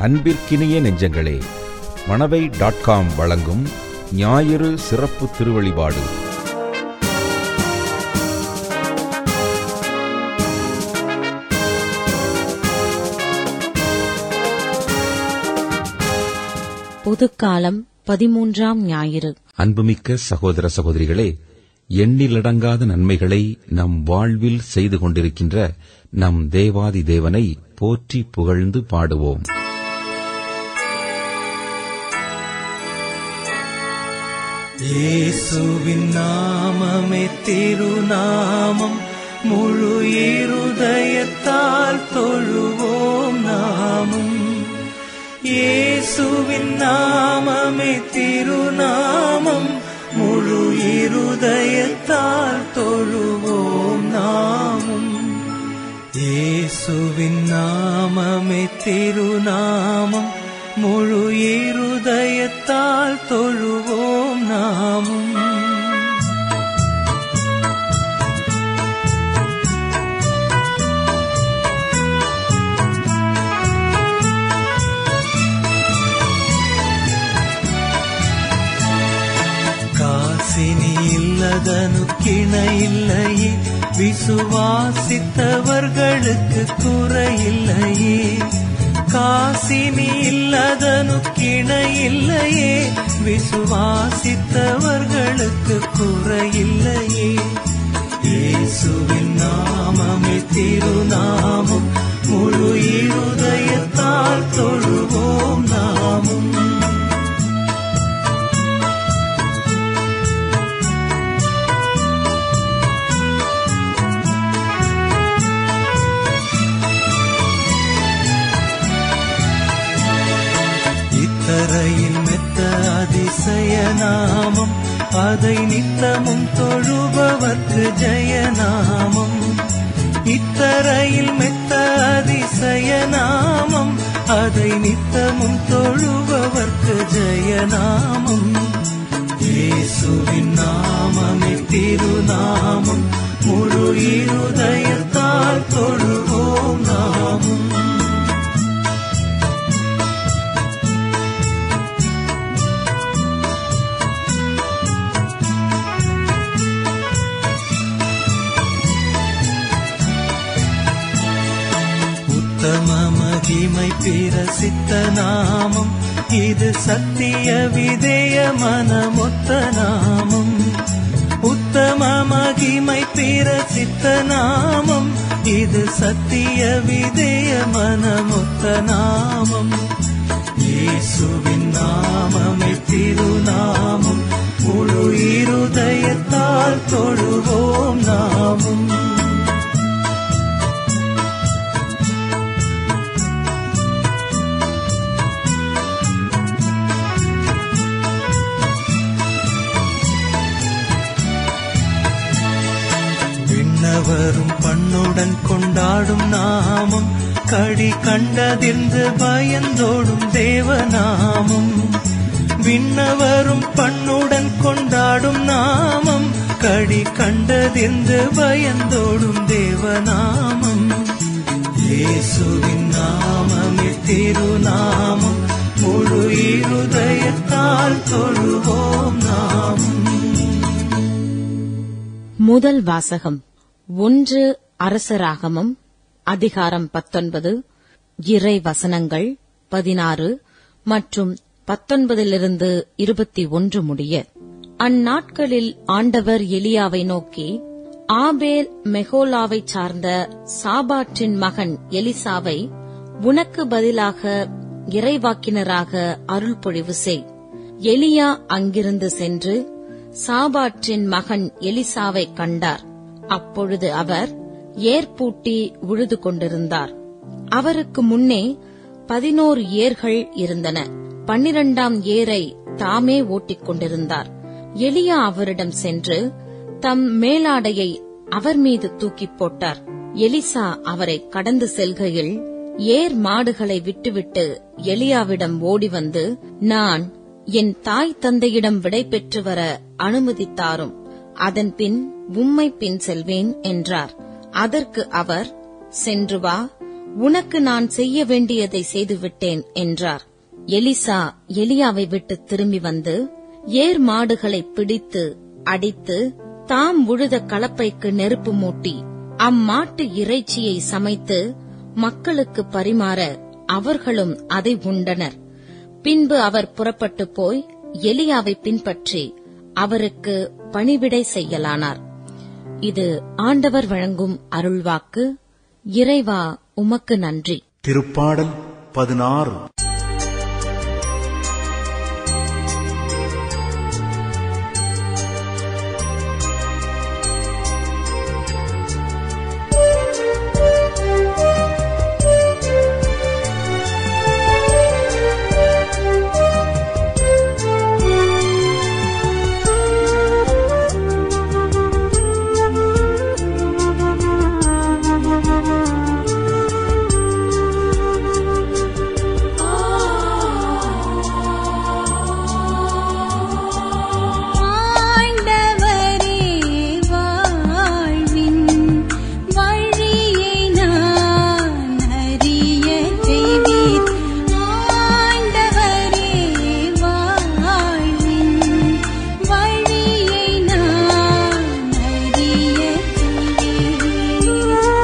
அன்பிற்கினிய நெஞ்சங்களே Manavai dot com வழங்கும் ஞாயிறு சிறப்பு திருவழிபாடு பொதுக்காலம் பதிமூன்றாம் ஞாயிறு அன்புமிக்க சகோதர சகோதரிகளே எண்ணிலடங்காத நன்மைகளை நம் வாழ்வில் செய்து கொண்டிருக்கின்ற நம் தேவாதி தேவனை போற்றி புகழ்ந்து பாடுவோம் இயேசுவின் நாமமே திருநாமம் முழு இருதயத்தால் தொழுவோம் நாமும் இயேசுவின் நாமமே திருநாமம் முழு இருதயத்தால் தொழுவோம் நாமும் இயேசுவின் நாமமே திருநாமம் முழு இருதயத்தால் தொழுவோம் நாமும் காசினி இல்லதனு கிணையில்லையே விசுவாசித்தவர்களுக்கு குறையில்லையே காசினி இல்லதனு கிணையில்லையே விசுவாசித்தவர்களுக்கு குறையில்லையே இயேசுவின் நாமமே திருநாமம் முழு இருதயத்தால் தொழுவோம் நாமும் இத்தரையின் மெத்த அதிசய நாமம் அதை நித்தமும் தொழுபவர்க்கு ஜெயநாமம் இத்தரையில் மெத்த அதிசய நாமம் அதை நித்தமும் தொழுபவர்க்கு ஜெயநாமம் இயேசுவின் நாமமே திருநாமம் முழு இருதயத்தால் தொழுவோம் நாமும் உத்தம மகிமை பிரசித்த நாமம் இது சத்திய விதேய மனமொத்த நாமம் உத்தம மகிமை பிரசித்த நாமம் இது சத்திய விதேய மனமொத்த நாமம் இயேசுவின் நாமமே திருநாமம் முழு இருதயத்தால் தொழுவோம் நாமும் விண்ணவரும் பண்ணுடன் கொண்டாடும் நாமம் கடி கண்டதிர்ந்து பயந்தோடும் தேவநாமம் விண்ணவரும் பண்ணுடன் கொண்டாடும் நாமம் கடி கண்டதிர்ந்து பயந்தோடும் தேவநாமம் இயேசுவின் நாமமே திருநாமம் முழு இருதயத்தால் தொழுவோம் நாமும் முதல் வாசகம் ஒன்று அரசராகமம் அதிகாரம் பத்தொன்பது இறை வசனங்கள் பதினாறு மற்றும் பத்தொன்பதிலிருந்து இருபத்தி ஒன்று முடிய அந்நாட்களில் ஆண்டவர் எலியாவை நோக்கி ஆபேல் மெகோலாவைச் சார்ந்த சாபாற்றின் மகன் எலிசாவை உனக்கு பதிலாக இறைவாக்கினராக அருள்பொழிவு செய் எலியா அங்கிருந்து சென்று சாபாற்றின் மகன் எலிசாவை கண்டார் அப்பொழுது அவர் ஏர்பூட்டி உழுது கொண்டிருந்தார் அவருக்கு முன்னே பதினோரு ஏர்கள் இருந்தன பன்னிரண்டாம் ஏரை தாமே ஓட்டிக் கொண்டிருந்தார் எலியா அவரிடம் சென்று தம் மேலாடையை அவர் மீது தூக்கிப் போட்டார் எலிசா அவரை கடந்து செல்கையில் ஏர் மாடுகளை விட்டுவிட்டு எலியாவிடம் ஓடி வந்து நான் என் தாய் தந்தையிடம் விடை பெற்று வர அனுமதித்தாரும் அதன்பின் உம்மை பின் செல்வேன் என்றார் அதற்கு அவர் சென்று வா உனக்கு நான் செய்ய வேண்டியதை செய்துவிட்டேன் என்றார் எலிசா எலியாவை விட்டு திரும்பி வந்து ஏர் மாடுகளை பிடித்து அடித்து தாம் உழுத கலப்பைக்கு நெருப்பு மூட்டி அம்மாட்டு இறைச்சியை சமைத்து மக்களுக்கு பரிமாற அவர்களும் அதை உண்டனர் பின்பு அவர் புறப்பட்டு போய் எலியாவை பின்பற்றி அவருக்கு பணிவிடை செய்யலானார் இது ஆண்டவர் வழங்கும் அருள்வாக்கு இறைவா உமக்கு நன்றி திருப்பாடல் பதினாறு ஆண்டவரே வாழ்வின் வழியை நான் அறியச் செய்வீர் ஆண்டவரே வாழ்வின் வழியை நான் அறியச் செய்வீர்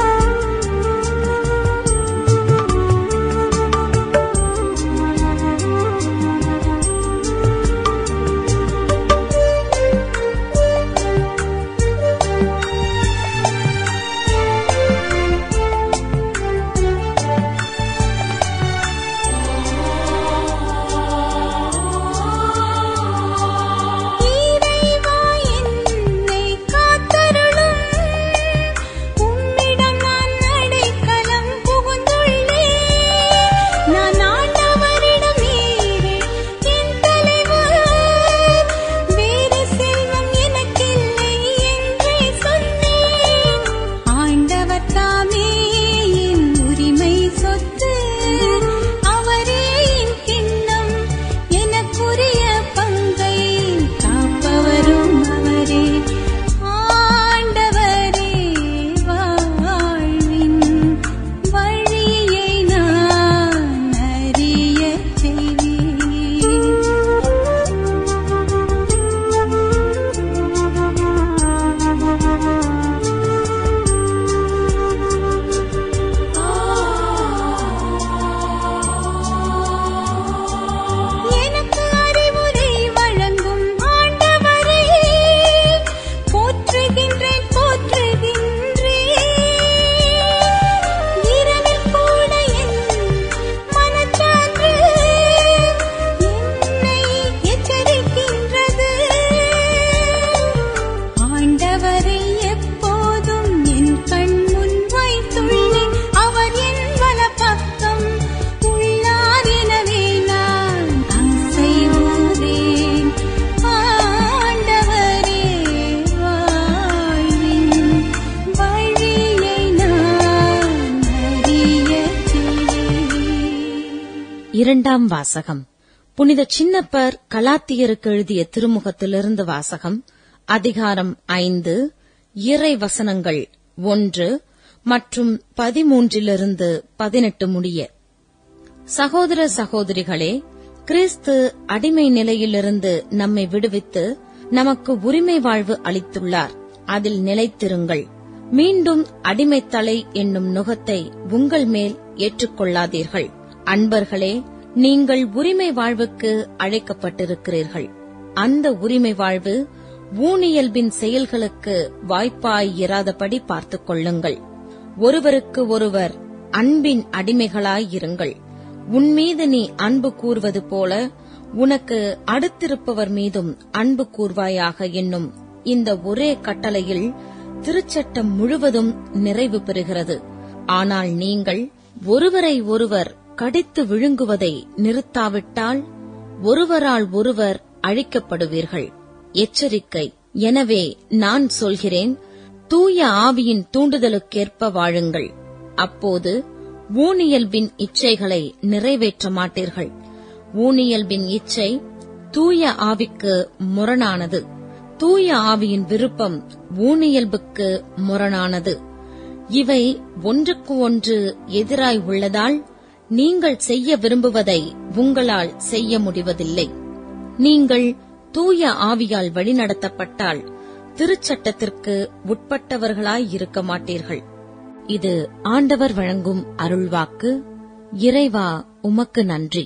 இறைவா என்னை காத்தருளும் உம்மிடம் நான் அடைக்கலம் புகுந்துள்ளேன் நான் ஆண்டவரிடம் நீரே என் தலைவர் வேறு செல்வம் எனக்கில்லை என்றே சொன்னேன் ஆண்டவர் தாமே என் உரிமை சொத்து அவரே என் கிண்ணம் எனக்குரிய பங்கை காப்பவரும் அவரே ஆண்டவரே வாழ்வின் வழியை நான் அறியச் செய்வீர் எனக்கு அறிவுரை வழங்கும் ஆண்டவரே போற்றுகின்றேன் போற்றுகின்றேன் இரவில் கூட என் மனச்சான்று என்னை எச்சரிக்கின்றது ஆண்டவரை எப்போதும் என் கண் முன் வைத்துள்ளேன் அவர் என் வலப்பக்கம் உள்ளார் எனவே நான் அசைவுறேன் ஆண்டவரே வாழ்வின் வழியை நான் அறியச் செய்வேன் இரண்டாம் வாசகம் புனித சின்னப்பர் கலாத்தியருக்கு எழுதிய திருமுகத்திலிருந்து வாசகம் அதிகாரம் ஐந்து இறை வசனங்கள் ஒன்று மற்றும் பதிமூன்றிலிருந்து பதினெட்டு முடிய சகோதர சகோதரிகளே கிறிஸ்து அடிமை நிலையிலிருந்து நம்மை விடுவித்து நமக்கு உரிமை வாழ்வு அளித்துள்ளார் அதில் நிலைத்திருங்கள் மீண்டும் அடிமைத்தலை என்னும் நுகத்தை உங்கள் மேல் ஏற்றுக்கொள்ளாதீர்கள் அன்பர்களே நீங்கள் உரிமை வாழ்வுக்கு அழைக்கப்பட்டிருக்கிறீர்கள் அந்த உரிமை வாழ்வு ஊனியல்பின் செயல்களுக்கு வாய்ப்பாய் இராதபடி பார்த்துக் கொள்ளுங்கள் ஒருவருக்கு ஒருவர் அன்பின் அடிமைகளாய் இருங்கள் உன்மீது நீ அன்பு கூர்வது போல உனக்கு அடுத்திருப்பவர் மீதும் அன்பு கூர்வாயாக என்னும் இந்த ஒரே கட்டளையில் திருச்சட்டம் முழுவதும் நிறைவு பெறுகிறது ஆனால் நீங்கள் ஒருவரை ஒருவர் கடித்து விழுங்குவதை நிறுத்தாவிட்டால் ஒருவரால் ஒருவர் அழிக்கப்படுவீர்கள் எச்சரிக்கை எனவே நான் சொல்கிறேன் தூய ஆவியின் தூண்டுதலுக்கேற்ப வாழுங்கள் அப்போது ஊனியல்பின் இச்சைகளை நிறைவேற்ற மாட்டீர்கள் ஊனியல்பின் இச்சை தூய ஆவிக்கு முரணானது தூய ஆவியின் விருப்பம் ஊனியல்புக்கு முரணானது இவை ஒன்றுக்கு ஒன்று எதிராய் உள்ளதால் நீங்கள் செய்ய விரும்புவதை உங்களால் செய்ய முடிவதில்லை நீங்கள் தூய ஆவியால் வழிநடத்தப்பட்டால் திருச்சட்டத்திற்கு உட்பட்டவர்களாய் இருக்க மாட்டீர்கள் இது ஆண்டவர் வழங்கும் அருள்வாக்கு இறைவா உமக்கு நன்றி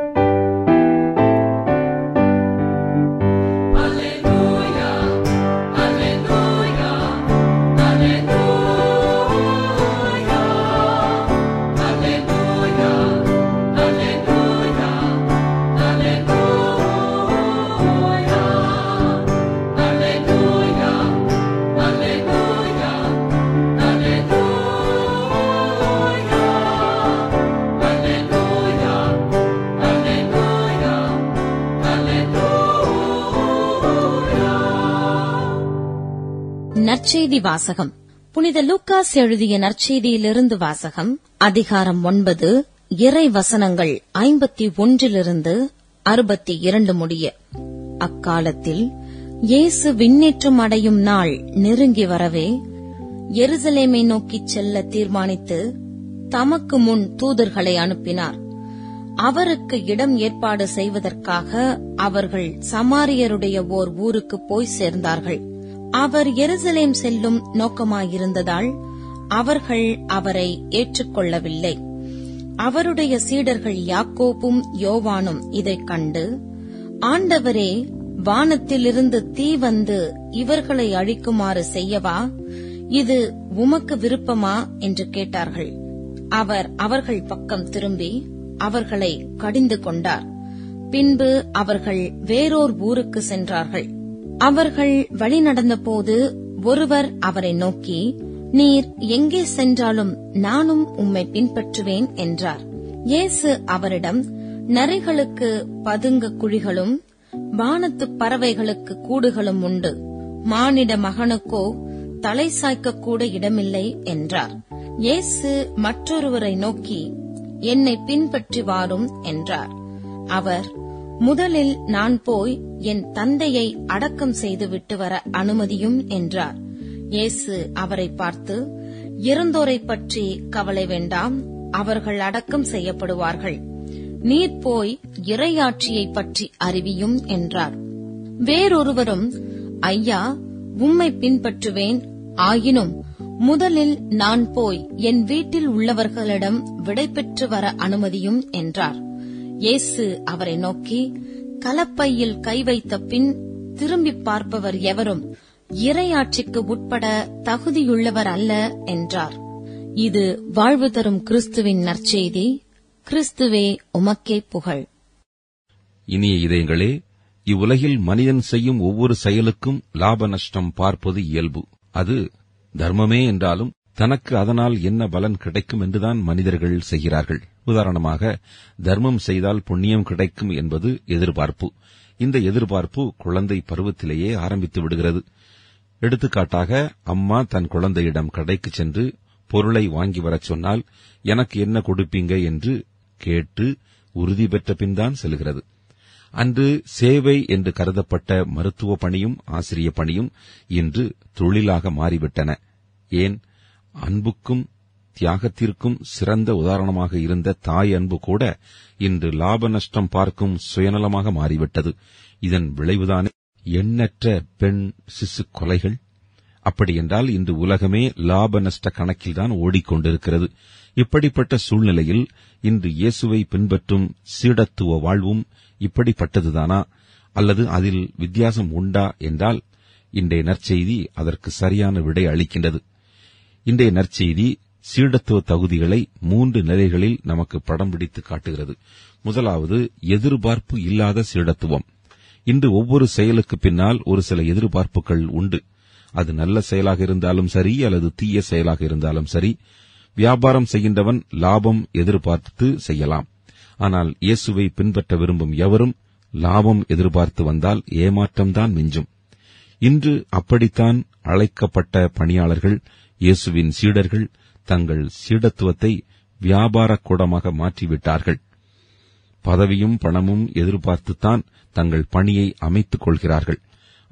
நற்செய்தி வாசகம் புனித லூக்காஸ் எழுதிய நற்செய்தியிலிருந்து வாசகம் அதிகாரம் ஒன்பது இறை வசனங்கள் ஐம்பத்தி ஒன்றிலிருந்து அறுபத்தி இரண்டு முடிய அக்காலத்தில் இயேசு விண்ணேற்றம் அடையும் நாள் நெருங்கி வரவே எருசலேமை நோக்கிச் செல்ல தீர்மானித்து தமக்கு முன் தூதர்களை அனுப்பினார் அவருக்கு இடம் ஏற்பாடு செய்வதற்காக அவர்கள் சமாரியருடைய ஓர் ஊருக்கு போய் சேர்ந்தார்கள் அவர் எருசலேம் செல்லும் நோக்கமாயிருந்ததால் அவர்கள் அவரை ஏற்றுக்கொள்ளவில்லை அவருடைய சீடர்கள் யாக்கோப்பும் யோவானும் இதைக் கண்டு ஆண்டவரே வானத்திலிருந்து தீ வந்து இவர்களை அழிக்குமாறு செய்யவா இது உமக்கு விருப்பமா என்று கேட்டார்கள் அவர் அவர்கள் பக்கம் திரும்பி அவர்களை கடிந்து கொண்டார் பின்பு அவர்கள் வேறோர் ஊருக்கு சென்றார்கள் அவர்கள் வழி நடந்தபோது ஒருவர் அவரை நோக்கி நீர் எங்கே சென்றாலும் நானும் உம்மை பின்பற்றுவேன் என்றார் இயேசு அவரிடம் நரிகளுக்கு பதுங்க குழிகளும் வானத்து பறவைகளுக்கு கூடுகளும் உண்டு மானிட மகனுக்கோ தலை சாய்க்க கூட இடமில்லை என்றார் இயேசு மற்றொருவரை நோக்கி என்னை பின்பற்றி வாரும் என்றார் அவர் முதலில் நான் போய் என் தந்தையை அடக்கம் செய்துவிட்டு வர அனுமதியும் என்றார் இயேசு அவரை பார்த்து இறந்தோரைப் பற்றி கவலை வேண்டாம் அவர்கள் அடக்கம் செய்யப்படுவார்கள் நீர் போய் இறையாட்சியைப் பற்றி அறிவியும் என்றார் வேறொருவரும் ஐயா உம்மை பின்பற்றுவேன் ஆயினும் முதலில் நான் போய் என் வீட்டில் உள்ளவர்களிடம் விடை பெற்று வர அனுமதியும் என்றார் இயேசு அவரை நோக்கி கலப்பையில் கை வைத்த பின் திரும்பி பார்ப்பவர் எவரும் இறையாட்சிக்கு உட்பட தகுதியுள்ளவர் அல்ல என்றார் இது வாழ்வு தரும் கிறிஸ்துவின் நற்செய்தி கிறிஸ்துவே உமக்கே புகழ் இனிய இதயங்களே இவ்வுலகில் மனிதன் செய்யும் ஒவ்வொரு செயலுக்கும் லாப நஷ்டம் பார்ப்பது இயல்பு அது தர்மமே என்றாலும் தனக்கு அதனால் என்ன பலன் கிடைக்கும் என்றுதான் மனிதர்கள் செய்கிறார்கள் உதாரணமாக தர்மம் செய்தால் புண்ணியம் கிடைக்கும் என்பது எதிர்பார்ப்பு இந்த எதிர்பார்ப்பு குழந்தை பருவத்திலேயே ஆரம்பித்து விடுகிறது எடுத்துக்காட்டாக அம்மா தன் குழந்தையிடம் கடைக்கு சென்று பொருளை வாங்கி வரச் சொன்னால் எனக்கு என்ன கொடுப்பீங்க என்று கேட்டு உறுதி பெற்ற பின்தான் செல்கிறது அன்று சேவை என்று கருதப்பட்ட மருத்துவ பணியும் ஆசிரிய பணியும் இன்று தொழிலாக மாறிவிட்டன ஏன் அன்புக்கும் தியாகத்திற்கும் சிறந்த உதாரணமாக இருந்த தாய் அன்பு கூட இன்று லாப நஷ்டம் பார்க்கும் சுயநலமாக மாறிவிட்டது இதன் விளைவுதானே எண்ணற்ற பெண் சிசு கொலைகள் அப்படியென்றால் இன்று உலகமே லாப நஷ்ட கணக்கில்தான் ஓடிக்கொண்டிருக்கிறது இப்படிப்பட்ட சூழ்நிலையில் இன்று இயேசுவை பின்பற்றும் சீடத்துவ வாழ்வும் இப்படிப்பட்டதுதானா அல்லது அதில் வித்தியாசம் உண்டா என்றால் இன்றைய நற்செய்தி அதற்கு சரியான விடை அளிக்கின்றது இன்றைய நற்செய்தி சீடத்துவ தகுதிகளை மூன்று நிலைகளில் நமக்கு படம் பிடித்து காட்டுகிறது முதலாவது எதிர்பார்ப்பு இல்லாத சீடத்துவம் இன்று ஒவ்வொரு செயலுக்கு பின்னால் ஒரு சில எதிர்பார்ப்புகள் உண்டு அது நல்ல செயலாக இருந்தாலும் சரி அல்லது தீய செயலாக இருந்தாலும் சரி வியாபாரம் செய்கின்றவன் லாபம் எதிர்பார்த்து செய்யலாம் ஆனால் இயேசுவை பின்பற்ற விரும்பும் எவரும் லாபம் எதிர்பார்த்து வந்தால் ஏமாற்றம்தான் மிஞ்சும் இன்று அப்படித்தான் அழைக்கப்பட்ட பணியாளர்கள் இயேசுவின் சீடர்கள் தங்கள் சீடத்துவத்தை வியாபாரக் கூடமாக மாற்றிவிட்டார்கள் பதவியும் பணமும் எதிர்பார்த்துத்தான் தங்கள் பணியை அமைத்துக் கொள்கிறார்கள்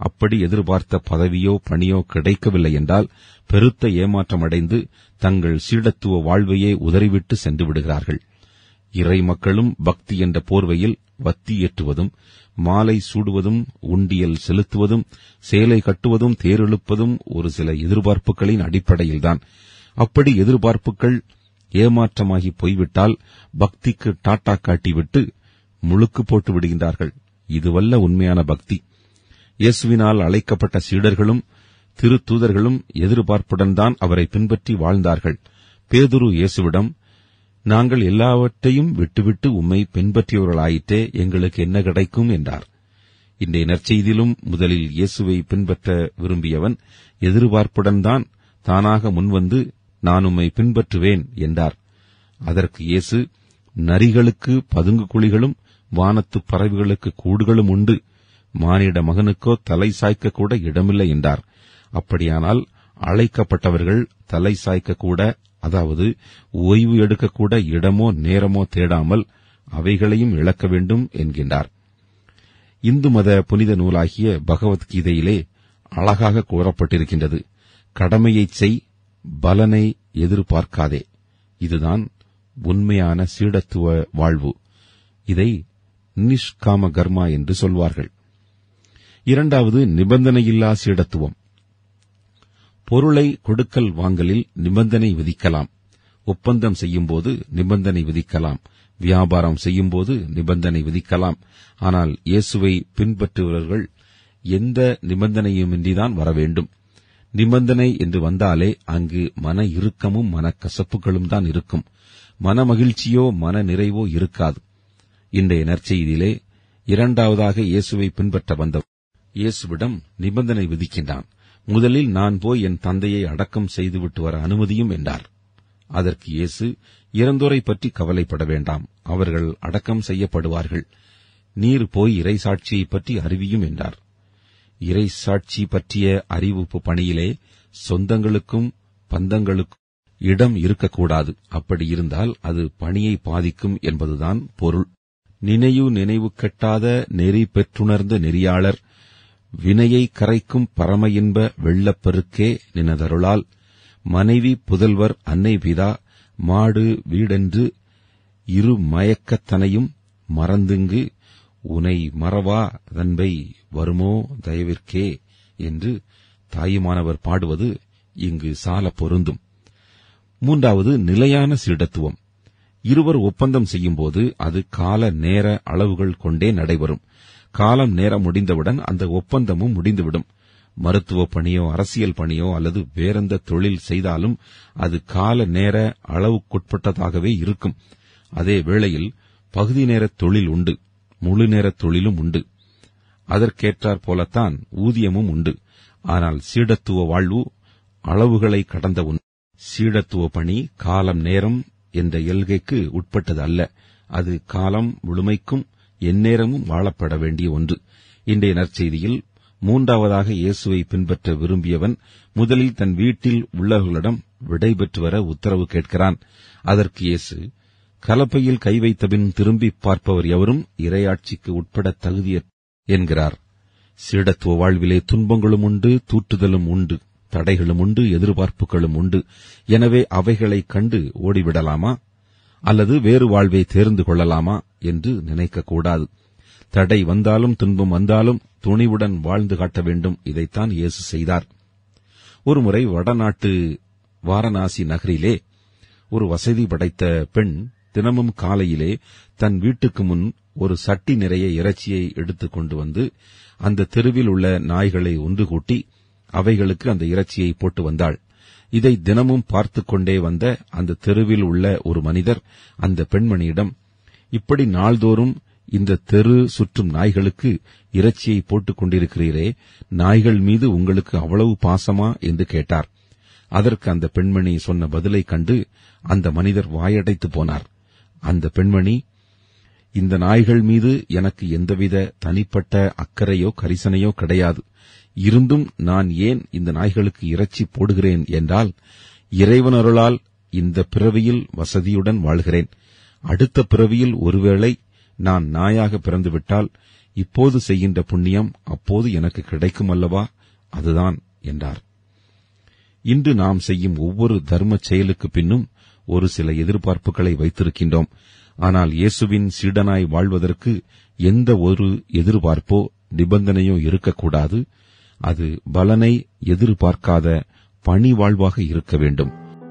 அப்படி எதிர்பார்த்த பதவியோ பணியோ கிடைக்கவில்லை என்றால் பெருத்த ஏமாற்றமடைந்து தங்கள் சீடத்துவ வாழ்வையே உதறிவிட்டு சென்று விடுகிறார்கள் இறை மக்களும் பக்தி என்ற போர்வையில் வத்தி ஏற்றுவதும் மாலை சூடுவதும் உண்டியல் செலுத்துவதும் சேலை கட்டுவதும் தேரெழுப்பதும் ஒரு சில எதிர்பார்ப்புகளின் அடிப்படையில்தான் அப்படி எதிர்பார்ப்புகள் ஏமாற்றமாகி போய்விட்டால் பக்திக்கு டாட்டா காட்டிவிட்டு முழுக்கு போட்டு விடுகின்றார்கள் இதுவல்ல உண்மையான பக்தி இயேசுவினால் அழைக்கப்பட்ட சீடர்களும் திருத்தூதர்களும் எதிர்பார்ப்புடன் தான் அவரை பின்பற்றி வாழ்ந்தார்கள் பேதுரு இயேசுவிடம் நாங்கள் எல்லாவற்றையும் விட்டுவிட்டு உம்மை பின்பற்றியவர்களாயிற்றே எங்களுக்கு என்ன கிடைக்கும் என்றார் இன்றைய நற்செய்தியிலும் முதலில் இயேசுவை பின்பற்ற விரும்பியவன் எதிர்பார்ப்புடன் தான் தானாக முன்வந்து நான் உம்மை பின்பற்றுவேன் என்றார் அதற்கு இயேசு நரிகளுக்கு பதுங்கு குழிகளும் வானத்து பறவைகளுக்கு கூடுகளும் உண்டு மானிட மகனுக்கோ தலை சாய்க்க கூட இடமில்லை என்றார் அப்படியானால் அழைக்கப்பட்டவர்கள் தலை சாய்க்க கூட அதாவது ஓய்வு எடுக்கக்கூட இடமோ நேரமோ தேடாமல் அவைகளையும் இழக்க வேண்டும் என்கின்றார் இந்து மத புனித நூலாகிய பகவத்கீதையிலே அழகாக கூறப்பட்டிருக்கின்றது கடமையைச் செய் பலனை எதிர்பார்க்காதே இதுதான் உண்மையான சீடத்துவ வாழ்வு இதை நிஷ்காம கர்மா என்று சொல்வார்கள் இரண்டாவது நிபந்தனையில்லா சீடத்துவம் பொருளை கொடுக்கல் வாங்கலில் நிபந்தனை விதிக்கலாம் ஒப்பந்தம் செய்யும்போது நிபந்தனை விதிக்கலாம் வியாபாரம் செய்யும்போது நிபந்தனை விதிக்கலாம் ஆனால் இயேசுவை பின்பற்றுபவர்கள் எந்த நிபந்தனையுமின்றிதான் வர வேண்டும் நிபந்தனை என்று வந்தாலே அங்கு மன இறுக்கமும் மனக்கசப்புகளும் தான் இருக்கும் மன மகிழ்ச்சியோ மன நிறைவோ இருக்காது இன்றைய நற்செய்தியிலே இரண்டாவதாக இயேசுவை பின்பற்ற வந்த இயேசுவிடம் நிபந்தனை விதிக்கின்றான் முதலில் நான் போய் என் தந்தையை அடக்கம் செய்துவிட்டு வர அனுமதியும் என்றார் அதற்கு இயேசு இறந்தோரை பற்றி கவலைப்பட வேண்டாம் அவர்கள் அடக்கம் செய்யப்படுவார்கள் நீர் போய் இறைசாட்சியை பற்றி அறிவியும் என்றார் இறைசாட்சி பற்றிய அறிவிப்பு பணியிலே சொந்தங்களுக்கும் பந்தங்களுக்கும் இடம் இருக்கக்கூடாது அப்படி இருந்தால் அது பணியை பாதிக்கும் என்பதுதான் பொருள் நினைவு நினைவு கெட்டாத நெறி பெற்றுணர்ந்த நெறியாளர் வினையை கரைக்கும் பரம இன்ப வெள்ளப்பெருக்கே நினதருளால் மனைவி புதல்வர் அன்னை பிதா மாடு வீடென்று இரு மயக்கத்தனையும் மறந்துங்கு உனை மறவா தன்பை வருமோ தயவிற்கே என்று தாயுமானவர் பாடுவது இங்கு சால பொருந்தும் மூன்றாவது நிலையான சீடத்துவம் இருவர் ஒப்பந்தம் செய்யும்போது அது கால நேர அளவுகள் கொண்டே நடைபெறும் காலம் நேரம் முடிந்தவுடன் அந்த ஒப்பந்தமும் முடிந்துவிடும் மருத்துவ பணியோ அரசியல் பணியோ அல்லது வேறெந்த தொழில் செய்தாலும் அது கால நேர அளவுக்குட்பட்டதாகவே இருக்கும் அதே வேளையில் பகுதி நேர தொழில் உண்டு முழு நேர தொழிலும் உண்டு அதற்கேற்றாற் போலத்தான் ஊதியமும் உண்டு ஆனால் சீடத்துவ வாழ்வு அளவுகளை கடந்த ஒன்று சீடத்துவ பணி காலம் நேரம் என்ற எல்கைக்கு உட்பட்டது அல்ல அது காலம் முழுமைக்கும் எந்நேரமும் வாழப்பட வேண்டிய ஒன்று இன்றைய நற்செய்தியில் மூன்றாவதாக இயேசுவை பின்பற்ற விரும்பியவன் முதலில் தன் வீட்டில் உள்ளவர்களிடம் விடை பெற்று வர உத்தரவு கேட்கிறான் அதற்கு இயேசு கலப்பையில் கை வைத்தபின் திரும்பி பார்ப்பவர் எவரும் இரையாட்சிக்கு உட்பட தகுதிய என்கிறார் சீடத்துவ வாழ்விலே துன்பங்களும் உண்டு தூற்றுதலும் உண்டு தடைகளும் உண்டு எதிர்பார்ப்புகளும் உண்டு எனவே அவைகளைக் கண்டு ஓடிவிடலாமா அல்லது வேறு வாழ்வை தேர்ந்து கொள்ளலாமா என்று நினைக்கக்கூடாது தடை வந்தாலும் துன்பம் வந்தாலும் துணிவுடன் வாழ்ந்து காட்ட வேண்டும் இதைத்தான் இயேசு செய்தார் ஒருமுறை வடநாட்டு வாரணாசி நகரிலே ஒரு வசதி படைத்த பெண் தினமும் காலையிலே தன் வீட்டுக்கு முன் ஒரு சட்டி நிறைய இறைச்சியை எடுத்துக் கொண்டு வந்து அந்த தெருவில் உள்ள நாய்களை ஒன்று கூட்டி அவைகளுக்கு அந்த இறைச்சியை போட்டு வந்தாள் இதை தினமும் பார்த்துக் கொண்டே வந்த அந்த தெருவில் உள்ள ஒரு மனிதர் அந்த பெண்மணியிடம் இப்படி நாள்தோறும் இந்த தெரு சுற்றும் நாய்களுக்கு இறைச்சியை போட்டுக் கொண்டிருக்கிறீரே நாய்கள் மீது உங்களுக்கு அவ்வளவு பாசமா என்று கேட்டார் அதற்கு அந்த பெண்மணி சொன்ன பதிலைக் கண்டு அந்த மனிதர் வாயடைத்து போனார் அந்த பெண்மணி இந்த நாய்கள் மீது எனக்கு எந்தவித தனிப்பட்ட அக்கறையோ கரிசனையோ கிடையாது இருந்தும் நான் ஏன் இந்த நாய்களுக்கு இறைச்சி போடுகிறேன் என்றால் இறைவன் அருளால் இந்த பிறவியில் வசதியுடன் வாழ்கிறேன் அடுத்த பிறவியில் ஒருவேளை நான் நாயாக பிறந்துவிட்டால் இப்போது செய்கின்ற புண்ணியம் அப்போது எனக்கு கிடைக்கும் அல்லவா அதுதான் என்றார் இன்று நாம் செய்யும் ஒவ்வொரு தர்ம செயலுக்கு பின்னும் ஒரு சில எதிர்பார்ப்புகளை வைத்திருக்கின்றோம் ஆனால் இயேசுவின் சீடனாய் வாழ்வதற்கு எந்த ஒரு எதிர்பார்ப்போ நிபந்தனையோ இருக்கக்கூடாது அது பலனை எதிர்பார்க்காத பணி வாழ்வாக இருக்க வேண்டும்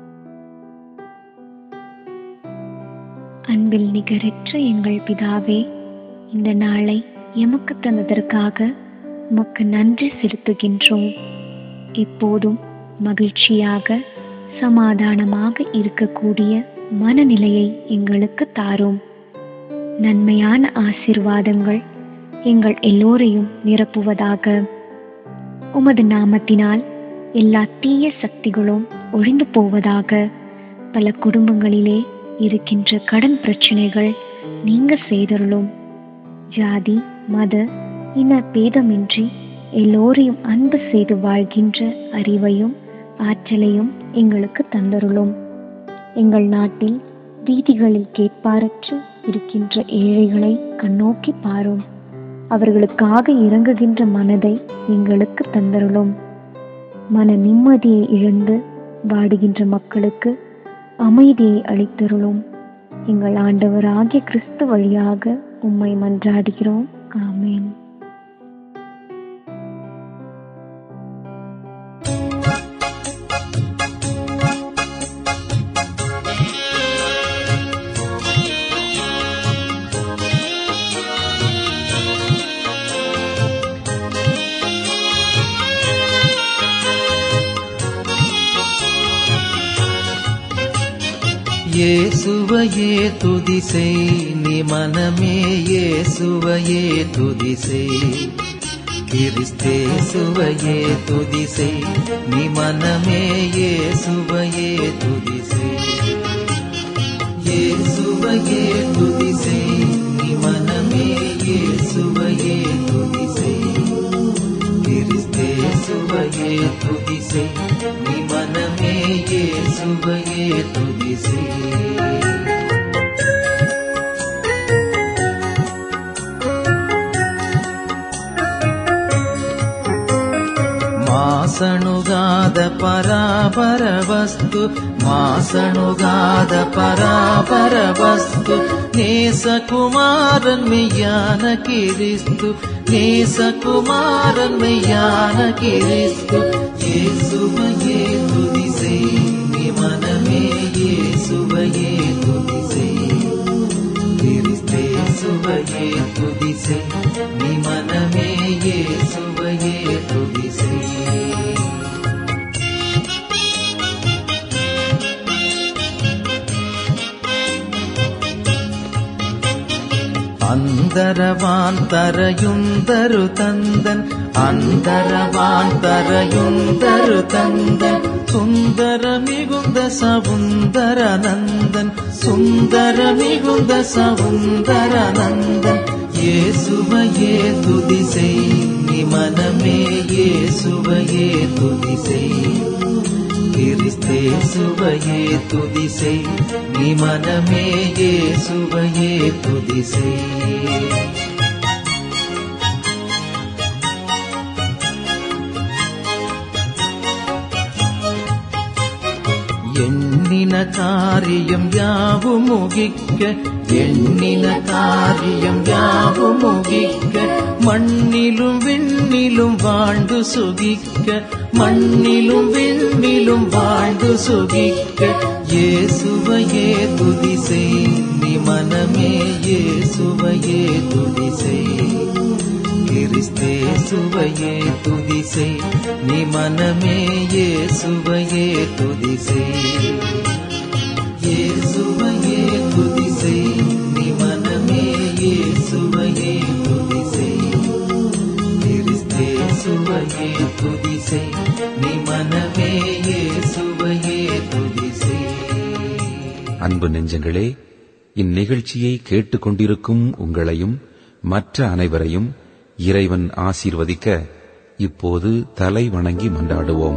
அன்பில் நிகரற்ற எங்கள் பிதாவே இந்த நாளை எமக்கு தந்ததற்காக உமக்கு நன்றி செலுத்துகின்றோம் எப்போதும் மகிழ்ச்சியாக சமாதானமாக இருக்கக்கூடிய மனநிலையை எங்களுக்கு தாரும் நன்மையான ஆசீர்வாதங்கள் எங்கள் எல்லோரையும் நிரப்புவதாக உமது நாமத்தினால் எல்லா தீய சக்திகளும் ஒழிந்து போவதாக பல குடும்பங்களிலே இருக்கின்ற கடன் பிரச்சனைகள் நீங்க செய்தருளும் ஜாதி மத இன பேதமின்றி எல்லோரையும் அன்பு செய்து வாழ்கின்ற அறிவையும் ஆற்றலையும் எங்களுக்கு தந்தருளும் எங்கள் நாட்டில் வீதிகளில் கேட்பாரற்று இருக்கின்ற ஏழைகளை கண்ணோக்கி பாரும் அவர்களுக்காக இறங்குகின்ற மனதை எங்களுக்கு தந்தருளும் மன நிம்மதியை இழந்து வாடுகின்ற மக்களுக்கு அமைதியை அளித்தருளும் எங்கள் ஆண்டவராகிய கிறிஸ்து வழியாக உம்மை மன்றாடுகிறோம் ஆமென் இயேசுவையே துதி செய் நீ மனமே இயேசுவையே துதி செய் கிறிஸ்தேசுவையே துதி செய் நீ மனமே இயேசுவையே துதி செய் இயேசுவையே துதி செய் நீ மனமே இயேசுவையே துதி செய் கிறிஸ்தேசுவையே துதி செய் நீ மனமே இயேசுவையே துதி செய் ಮಾಸಣುಗಾದ ಪರಾಪರ ವಸ್ತು ಮಾಸಣುಗಾದ ಪರಾಪರ ವಸ್ತು ನೇಸ ಕುಮಾರನ್ ಮೆಯ್ಯಾನ ಕಿರಿಸ್ತು ನೇಸ ಕುಮಾರನ್ ಮೆಯ್ಯಾನ ಕಿರಿಸ್ತು ಯೇಸುವಯೇ ತುದಿಸೆ ನಿ ಮನಮೇ ಯೇಸುವಯೇ ತುದಿಸೆ கிறிஸ்தேசுவையே துதிசை நீ மனமே இயேசுவையே துதிசை അന്തരവാൻ തരയുന്തരു തന്തൻ അന്തരവാൻ തരയുന്തരു തന്തൻ സുന്ദര മികുന്ദ സൗന്ദരനന്ദൻ സുന്ദര മികുന്ദ സൗന്ദരനന്ദൻ യേസുവയേ തുതിസൈ നീ മനമേ യേസുവയേ തുതിസൈ கிறிஸ்தேசுவையே துதிசை நீ மனமே இயேசுவையே துதிசை எண்ணின காரியம் யாவும் முகிக்க எண்ணின காரியம் யாவும் முகிக்க மண்ணிலும் விண்ணிலும் வாழ்ந்து சுகிக்க மண்ணிலும் விண்ணிலும் வாழ்ந்து சுகிக்க இயேசுவையே துதிசை நீ மனமே இயேசுவையே துதிசை கிறிஸ்தேசுவையே துதிசை நீ மனமே இயேசுவையே துதிசை இயேசுவையே துதிசை நீ மனமே இயேசுவையே துதிசை கிறிஸ்தேசுவையே துதிசை நீ மனமே இயேசுவையே துதிசை அன்பு நெஞ்சங்களே இந்நிகழ்ச்சியை கேட்டுக்கொண்டிருக்கும் உங்களையும் மற்ற அனைவரையும் இறைவன் ஆசீர்வதிக்க இப்போது தலை வணங்கி மன்றாடுவோம்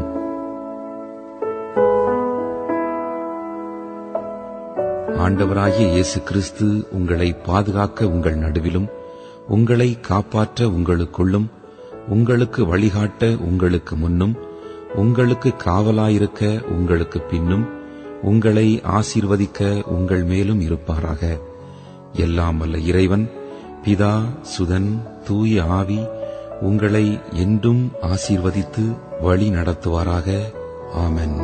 ஆண்டவராகிய இயேசு கிறிஸ்து உங்களை பாதுகாக்க உங்கள் நடுவிலும் உங்களை காப்பாற்ற உங்களுக்குள்ளும் உங்களுக்கு வழிகாட்ட உங்களுக்கு முன்னும் உங்களுக்கு காவலாயிருக்க உங்களுக்கு பின்னும் உங்களை ஆசீர்வதிக்க உங்கள் மேலும் இருப்பாராக எல்லாம் வல்ல இறைவன் பிதா சுதன் தூய ஆவி உங்களை என்றும் ஆசீர்வதித்து வழி நடத்துவாராக ஆமென்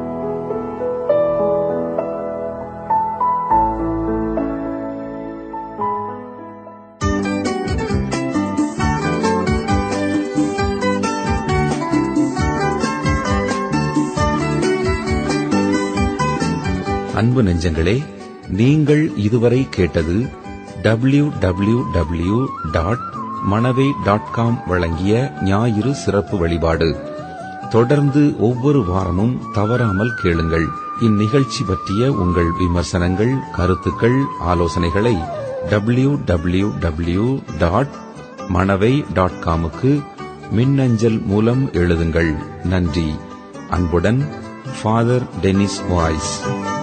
அன்பு நெஞ்சங்களே நீங்கள் இதுவரை கேட்டது W W W dot Manavai dot com வழங்கிய ஞாயிறு சிறப்பு வழிபாடு தொடர்ந்து ஒவ்வொரு வாரமும் தவறாமல் கேளுங்கள் இந்நிகழ்ச்சி பற்றிய உங்கள் விமர்சனங்கள் கருத்துக்கள் ஆலோசனைகளை W W W dot Manavai dot காமுக்கு மின்னஞ்சல் மூலம் எழுதுங்கள் நன்றி அன்புடன் ஃபாதர் டெனிஸ் வாய்ஸ்